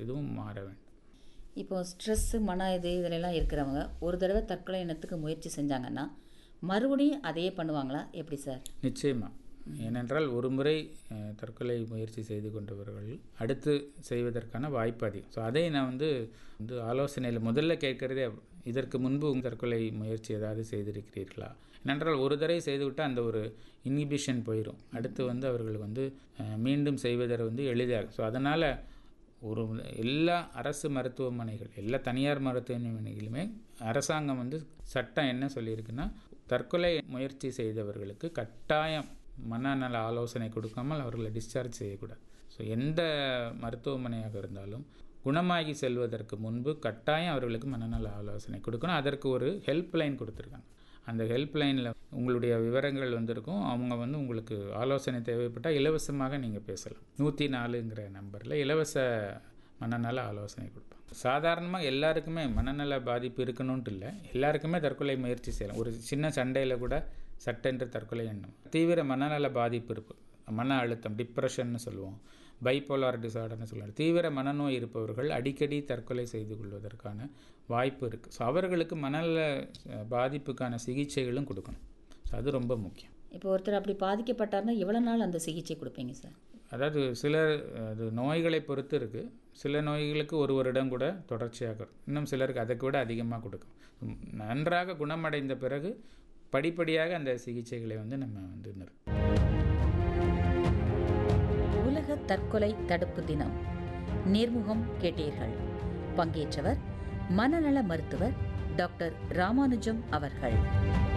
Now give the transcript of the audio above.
இதுவும் மாற வேண்டும் இப்போ ஸ்ட்ரெஸ்ஸு மன இது இதிலெல்லாம் இருக்கிறவங்க ஒரு தடவை தற்கொலை எண்ணத்துக்கு முயற்சி செஞ்சாங்கன்னா மறுபடியும் அதையே பண்ணுவாங்களா எப்படி சார் நிச்சயமாக ஏனென்றால் ஒரு முறை அஹ், தற்கொலை முயற்சி செய்து கொண்டவர்கள் அடுத்து செய்வதற்கான வாய்ப்பு அதிகம் ஸோ அதை நான் வந்து வந்து ஆலோசனையில் முதல்ல கேட்கறதே இதற்கு முன்பு உங்கள் தற்கொலை முயற்சி ஏதாவது செய்திருக்கிறீர்களா ஏனென்றால் ஒரு தடவை செய்துவிட்டால் அந்த ஒரு இன்ஹிபிஷன் போயிடும் அடுத்து வந்து அவர்கள் வந்து அஹ், மீண்டும் செய்வதை வந்து எளிதாக ஸோ அதனால் ஒரு எல்லா அரசு மருத்துவமனைகள் எல்லா தனியார் மருத்துவமனைகளுமே அரசாங்கம் வந்து சட்டம் என்ன சொல்லியிருக்குன்னா தற்கொலை முயற்சி செய்தவர்களுக்கு கட்டாயம் மனநல ஆலோசனை கொடுக்காமல் அவர்களை டிஸ்சார்ஜ் செய்யக்கூடாது ஸோ எந்த மருத்துவமனையாக இருந்தாலும் குணமாகி செல்வதற்கு முன்பு கட்டாயம் அவர்களுக்கு மனநல ஆலோசனை கொடுக்கணும் அதற்கு ஒரு ஹெல்ப் லைன் கொடுத்துருக்காங்க அந்த ஹெல்ப் லைனில் உங்களுடைய விவரங்கள் வந்திருக்கும் அவங்க வந்து உங்களுக்கு ஆலோசனை தேவைப்பட்டால் இலவசமாக நீங்கள் பேசலாம் நூற்றி நாலுங்கிற நம்பரில் இலவச மனநல ஆலோசனை கொடுப்பாங்க சாதாரணமாக எல்லாருக்குமே மனநல பாதிப்பு இருக்கணும்ட்டு இல்லை எல்லாருக்குமே தற்கொலை முயற்சி செய்யலாம் ஒரு சின்ன சண்டையில் கூட சட்டென்று தற்கொலை எண்ணம் தீவிர மனநல பாதிப்பு இருப்பு மன அழுத்தம் டிப்ரெஷன்னு சொல்லுவோம் பைப்போலார் டிசார்டர்னு சொல்லுவாங்க தீவிர மனநோய் இருப்பவர்கள் அடிக்கடி தற்கொலை செய்து கொள்வதற்கான வாய்ப்பு இருக்குது ஸோ அவர்களுக்கு மனநல அஹ், பாதிப்புக்கான சிகிச்சைகளும் கொடுக்கணும் ஸோ அது ரொம்ப முக்கியம் இப்போ ஒருத்தர் அப்படி பாதிக்கப்பட்டார்னா எவ்வளோ நாள் அந்த சிகிச்சை கொடுப்பீங்க சார் அதாவது சில அது நோய்களை பொறுத்து இருக்குது சில நோய்களுக்கு ஒரு வருடம் கூட தொடர்ச்சியாக இருக்கும் இன்னும் சிலருக்கு அதை விட அதிகமாக கொடுக்கும் உம், நன்றாக குணமடைந்த பிறகு படிப்படியாக அந்த சிகிச்சைகளை வந்து நம்ம வந்து நிறுத்தணும் உலக தற்கொலை தடுப்பு தினம் நேர்முகம் கேட்டீர்கள் பங்கேற்றவர் மனநல மருத்துவர் டாக்டர் ராமானுஜம் அவர்கள்